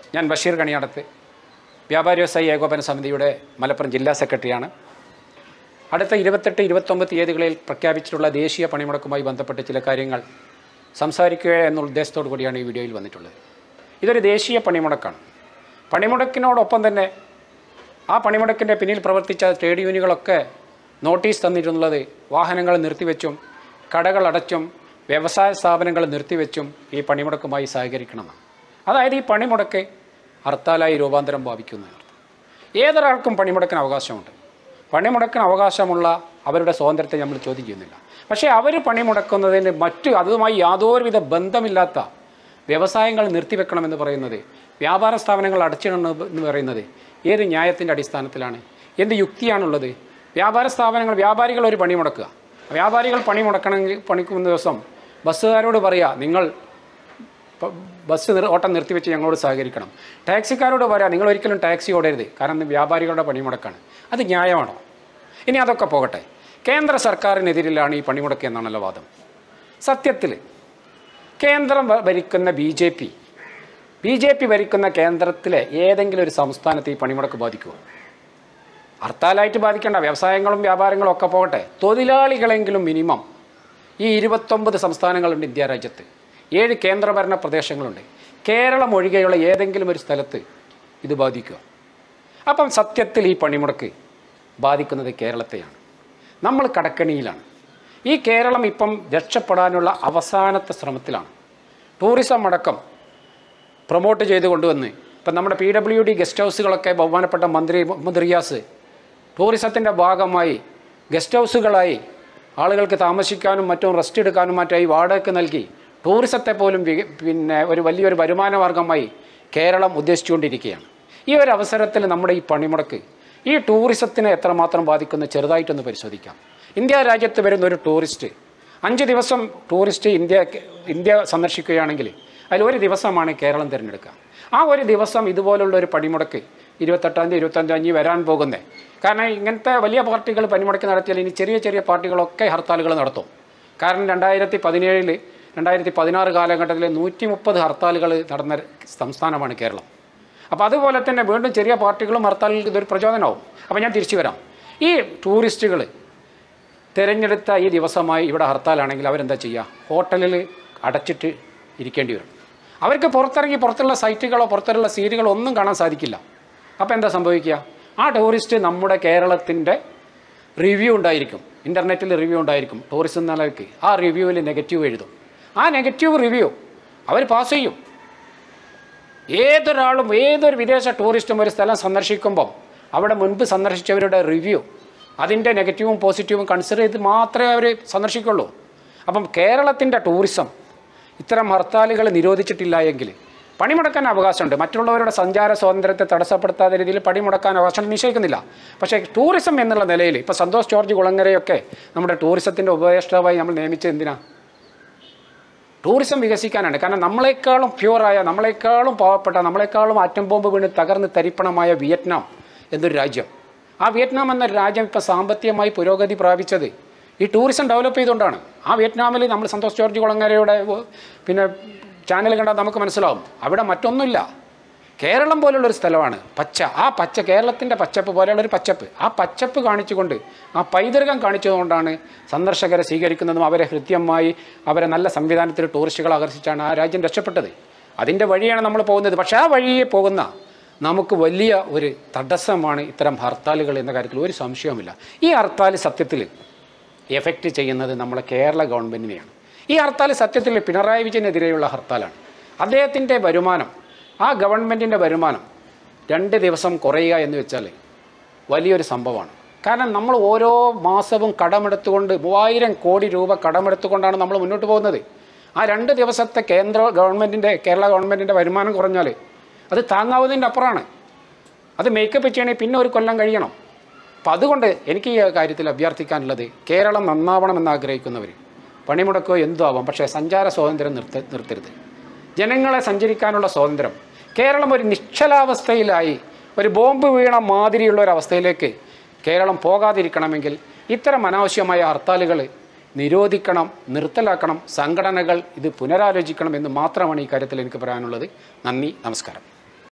ഞാൻ ബഷീർ കണിയാടത്ത് വ്യാപാരി വ്യവസായി ഏകോപന സമിതിയുടെ മലപ്പുറം ജില്ലാ സെക്രട്ടറിയാണ് അടുത്ത ഇരുപത്തെട്ട് ഇരുപത്തൊമ്പത് തീയതികളിൽ പ്രഖ്യാപിച്ചിട്ടുള്ള ദേശീയ പണിമുടക്കുമായി ബന്ധപ്പെട്ട് ചില കാര്യങ്ങൾ സംസാരിക്കുക എന്നുള്ള ഉദ്ദേശത്തോടു കൂടിയാണ് ഈ വീഡിയോയിൽ വന്നിട്ടുള്ളത് ഇതൊരു ദേശീയ പണിമുടക്കാണ് പണിമുടക്കിനോടൊപ്പം തന്നെ ആ പണിമുടക്കിൻ്റെ പിന്നിൽ പ്രവർത്തിച്ച ട്രേഡ് യൂണിയനുകളൊക്കെ നോട്ടീസ് തന്നിട്ടുള്ളത് വാഹനങ്ങൾ നിർത്തിവെച്ചും കടകൾ അടച്ചും വ്യവസായ സ്ഥാപനങ്ങൾ നിർത്തിവെച്ചും ഈ പണിമുടക്കുമായി സഹകരിക്കണമെന്നാണ് അതായത് ഈ പണിമുടക്ക് ഹർത്താലായി രൂപാന്തരം ഭാവിക്കുന്നതാണ് ഏതൊരാൾക്കും പണിമുടക്കിന് അവകാശമുണ്ട് പണിമുടക്കിന് അവകാശമുള്ള അവരുടെ സ്വാതന്ത്ര്യത്തെ നമ്മൾ ചോദ്യം ചെയ്യുന്നില്ല പക്ഷേ അവർ പണിമുടക്കുന്നതിന് മറ്റ് അതുമായി യാതൊരുവിധ ബന്ധമില്ലാത്ത വ്യവസായങ്ങൾ നിർത്തിവെക്കണമെന്ന് പറയുന്നത് വ്യാപാര സ്ഥാപനങ്ങൾ അടച്ചിടണം എന്ന് പറയുന്നത് ഏത് ന്യായത്തിൻ്റെ അടിസ്ഥാനത്തിലാണ് എന്ത് യുക്തിയാണുള്ളത് വ്യാപാര സ്ഥാപനങ്ങൾ വ്യാപാരികൾ ഒരു പണി മുടക്കുക വ്യാപാരികൾ പണി മുടക്കണമെങ്കിൽ പണിക്കുന്ന ദിവസം ബസ്സുകാരോട് പറയുക നിങ്ങൾ പ- ബസ് നിർ ഓട്ടം നിർത്തിവെച്ച് ഞങ്ങളോട് സഹകരിക്കണം ടാക്സിക്കാരോട് പറയാം നിങ്ങൾ ഒരിക്കലും ടാക്സി ഓടരുത് കാരണം ഇത് വ്യാപാരികളുടെ പണിമുടക്കാണ് അത് ന്യായമാണോ ഇനി അതൊക്കെ പോകട്ടെ കേന്ദ്ര സർക്കാരിനെതിരിലാണ് ഈ പണിമുടക്ക് എന്നാണല്ലോ വാദം സത്യത്തിൽ കേന്ദ്രം ഭ- ഭരിക്കുന്ന B J P B J P ഭരിക്കുന്ന കേന്ദ്രത്തിലെ ഏതെങ്കിലും ഒരു സംസ്ഥാനത്ത് ഈ പണിമുടക്ക് ബാധിക്കുമോ ഹർത്താലായിട്ട് ബാധിക്കേണ്ട വ്യവസായങ്ങളും വ്യാപാരങ്ങളും ഒക്കെ പോകട്ടെ തൊഴിലാളികളെങ്കിലും മിനിമം ഈ ഇരുപത്തൊമ്പത് സംസ്ഥാനങ്ങളുണ്ട് ഇന്ത്യ രാജ്യത്ത് ഏഴ് കേന്ദ്രഭരണ പ്രദേശങ്ങളുണ്ട് കേരളം ഒഴികെയുള്ള ഏതെങ്കിലും ഒരു സ്ഥലത്ത് ഇത് ബാധിക്കുക അപ്പം സത്യത്തിൽ ഈ പണിമുടക്ക് ബാധിക്കുന്നത് കേരളത്തെയാണ് നമ്മൾ കടക്കണിയിലാണ് ഈ കേരളം ഇപ്പം രക്ഷപ്പെടാനുള്ള അവസാനത്തെ ശ്രമത്തിലാണ് ടൂറിസം അടക്കം പ്രൊമോട്ട് ചെയ്ത് കൊണ്ടുവന്ന് ഇപ്പം നമ്മുടെ പി ഡബ്ല്യു ഡി ഗസ്റ്റ് ഹൗസുകളൊക്കെ ബഹുമാനപ്പെട്ട മന്ത്രി മുഹമ്മദ് റിയാസ് ടൂറിസത്തിൻ്റെ ഭാഗമായി ഗസ്റ്റ് ഹൗസുകളായി ആളുകൾക്ക് താമസിക്കാനും മറ്റും റെസ്റ്റ് എടുക്കാനും മറ്റായി വാടകയ്ക്ക് നൽകി ടൂറിസത്തെ പോലും വിക- പിന്നെ ഒരു വലിയൊരു വരുമാന മാർഗമായി കേരളം ഉദ്ദേശിച്ചുകൊണ്ടിരിക്കുകയാണ് ഈ ഒരു അവസരത്തിൽ നമ്മുടെ ഈ പണിമുടക്ക് ഈ ടൂറിസത്തിനെ എത്രമാത്രം ബാധിക്കുന്ന ചെറുതായിട്ടൊന്ന് പരിശോധിക്കാം ഇന്ത്യ രാജ്യത്ത് വരുന്ന ഒരു ടൂറിസ്റ്റ് അഞ്ച് ദിവസം ടൂറിസ്റ്റ് ഇന്ത്യ ഇന്ത്യ സന്ദർശിക്കുകയാണെങ്കിൽ അതിൽ ഒരു ദിവസമാണ് കേരളം തിരഞ്ഞെടുക്കുക ആ ഒരു ദിവസം ഇതുപോലുള്ള ഒരു പണിമുടക്ക് ഇരുപത്തെട്ടാം തീയതി ഇരുപത്തഞ്ചാം തീയതി വരാൻ പോകുന്നത് കാരണം ഇങ്ങനത്തെ വലിയ പാർട്ടികൾ പണിമുടക്ക് നടത്തിയാൽ ഇനി ചെറിയ ചെറിയ പാർട്ടികളൊക്കെ ഹർത്താലുകൾ നടത്തും കാരണം രണ്ടായിരത്തി പതിനേഴിൽ രണ്ടായിരത്തി പതിനാറ് കാലഘട്ടത്തിൽ നൂറ്റി മുപ്പത് ഹർത്താലുകൾ നടന്ന സംസ്ഥാനമാണ് കേരളം അപ്പോൾ അതുപോലെ തന്നെ വീണ്ടും ചെറിയ പാർട്ടികളും ഹർത്താലുകൾക്ക് ഇതൊരു പ്രചോദനമാവും അപ്പോൾ ഞാൻ തിരിച്ചു വരാം ഈ ടൂറിസ്റ്റുകൾ തിരഞ്ഞെടുത്ത ഈ ദിവസമായി ഇവിടെ ഹർത്താലാണെങ്കിൽ അവരെന്താ ചെയ്യുക ഹോട്ടലിൽ അടച്ചിട്ട് ഇരിക്കേണ്ടി വരും അവർക്ക് പുറത്തിറങ്ങി പുറത്തുള്ള സൈറ്റുകളോ പുറത്തുള്ള സീറ്റുകളോ ഒന്നും കാണാൻ സാധിക്കില്ല അപ്പോൾ എന്താ സംഭവിക്കുക ആ ടൂറിസ്റ്റ് നമ്മുടെ കേരളത്തിൻ്റെ റിവ്യൂ ഉണ്ടായിരിക്കും ഇൻ്റർനെറ്റിൽ റിവ്യൂ ഉണ്ടായിരിക്കും ടൂറിസം നിലയ്ക്ക് ആ റിവ്യൂവിൽ നെഗറ്റീവ് എഴുതും ആ നെഗറ്റീവ് റിവ്യൂ അവർ പാസ് ചെയ്യും ഏതൊരാളും ഏതൊരു വിദേശ ടൂറിസ്റ്റും ഒരു സ്ഥലം സന്ദർശിക്കുമ്പം അവിടെ മുൻപ് സന്ദർശിച്ചവരുടെ റിവ്യൂ അതിൻ്റെ നെഗറ്റീവും പോസിറ്റീവും കൺസിഡർ ചെയ്ത് മാത്രമേ അവർ സന്ദർശിക്കുള്ളൂ അപ്പം കേരളത്തിൻ്റെ ടൂറിസം ഇത്തരം ഹർത്താലുകൾ നിരോധിച്ചിട്ടില്ല എങ്കിൽ പണിമുടക്കാൻ അവകാശമുണ്ട് മറ്റുള്ളവരുടെ സഞ്ചാര സ്വാതന്ത്ര്യത്തെ തടസ്സപ്പെടുത്താത്ത രീതിയിൽ പണിമുടക്കാൻ അവകാശം നിശ്ചയിക്കുന്നില്ല പക്ഷേ ടൂറിസം എന്നുള്ള നിലയിൽ ഇപ്പോൾ സന്തോഷ് ജോർജ് കുളങ്ങരയൊക്കെ നമ്മുടെ ടൂറിസത്തിൻ്റെ ഉപദേഷ്ടാവായി നമ്മൾ നിയമിച്ചത് എന്തിനാ ടൂറിസം വികസിക്കാനാണ് കാരണം നമ്മളെക്കാളും പ്യുവറായ നമ്മളെക്കാളും പാവപ്പെട്ട നമ്മളെക്കാളും ആറ്റം ബോംബ് വീണ് തകർന്ന് തരിപ്പണമായ വിയറ്റ്നാം എന്നൊരു രാജ്യം ആ വിയറ്റ്നാം എന്ന രാജ്യം ഇപ്പോൾ സാമ്പത്തികമായി പുരോഗതി പ്രാപിച്ചത് ഈ ടൂറിസം ഡെവലപ്പ് ചെയ്തുകൊണ്ടാണ് ആ വിയറ്റ്നാമിൽ നമ്മൾ സന്തോഷ് ജോർജ് കുളങ്ങരയുടെ ഉ- പിന്നെ ചാനൽ കണ്ടാൽ നമുക്ക് മനസ്സിലാവും അവിടെ മറ്റൊന്നുമില്ല കേരളം പോലുള്ള ഒരു സ്ഥലമാണ് പച്ച ആ പച്ച കേരളത്തിൻ്റെ പച്ചപ്പ് പോലെയുള്ള ഒരു പച്ചപ്പ് ആ പച്ചപ്പ് കാണിച്ചുകൊണ്ട് ആ പൈതൃകം കാണിച്ചുകൊണ്ടാണ് സന്ദർശകരെ സ്വീകരിക്കുന്നതും അവരെ ഹൃദ്യമായി അവരെ നല്ല സംവിധാനത്തിൽ ടൂറിസ്റ്റുകൾ ആകർഷിച്ചാണ് ആ രാജ്യം രക്ഷപ്പെട്ടത് അതിൻ്റെ വഴിയാണ് നമ്മൾ പോകുന്നത് പക്ഷേ ആ വഴിയെ പോകുന്ന നമുക്ക് വലിയ ഒരു തടസ്സമാണ് ഇത്തരം ഹർത്താലുകൾ എന്ന കാര്യത്തിൽ ഒരു സംശയവുമില്ല ഈ ഹർത്താൽ സത്യത്തിൽ എഫക്റ്റ് ചെയ്യുന്നത് നമ്മളെ കേരള ഗവൺമെൻറ്റിനെയാണ് ഈ ഹർത്താൽ സത്യത്തിൽ പിണറായി വിജയനെതിരെയുള്ള ഹർത്താലാണ് അദ്ദേഹത്തിൻ്റെ വരുമാനം ആ ഗവൺമെൻറ്റിൻ്റെ വരുമാനം രണ്ട് ദിവസം കുറയുക എന്ന് വെച്ചാൽ വലിയൊരു സംഭവമാണ് കാരണം നമ്മൾ ഓരോ മാസവും കടമെടുത്തുകൊണ്ട് മൂവായിരം കോടി രൂപ കടമെടുത്തുകൊണ്ടാണ് നമ്മൾ മുന്നോട്ട് പോകുന്നത് ആ രണ്ട് ദിവസത്തെ കേന്ദ്ര ഗവൺമെൻറ്റിൻ്റെ കേരള ഗവൺമെൻറ്റിൻ്റെ വരുമാനം കുറഞ്ഞാൽ അത് താങ്ങാവുന്നതിൻ്റെ അപ്പുറമാണ് അത് മേക്കപ്പ് ചെയ്യണമെങ്കിൽ പിന്നെ ഒരു കൊല്ലം കഴിയണം അപ്പം അതുകൊണ്ട് എനിക്ക് ഈ കാര്യത്തിൽ അഭ്യർത്ഥിക്കാനുള്ളത് കേരളം നന്നാവണമെന്ന് ആഗ്രഹിക്കുന്നവർ പണിമുടക്കോ എന്തോ ആവാം പക്ഷേ സഞ്ചാര സ്വാതന്ത്ര്യം നിർത്ത നിർത്തരുത് ജനങ്ങളെ സഞ്ചരിക്കാനുള്ള സ്വാതന്ത്ര്യം കേരളം ഒരു നിശ്ചലാവസ്ഥയിലായി ഒരു ബോംബ് വീണ മാതിരിയുള്ള ഒരു അവസ്ഥയിലേക്ക് കേരളം പോകാതിരിക്കണമെങ്കിൽ ഇത്തരം അനാവശ്യമായ ഹർത്താലുകൾ നിരോധിക്കണം നിർത്തലാക്കണം സംഘടനകൾ ഇത് പുനരാലോചിക്കണം എന്ന് മാത്രമാണ് ഈ കാര്യത്തിൽ എനിക്ക് പറയാനുള്ളത് നന്ദി നമസ്കാരം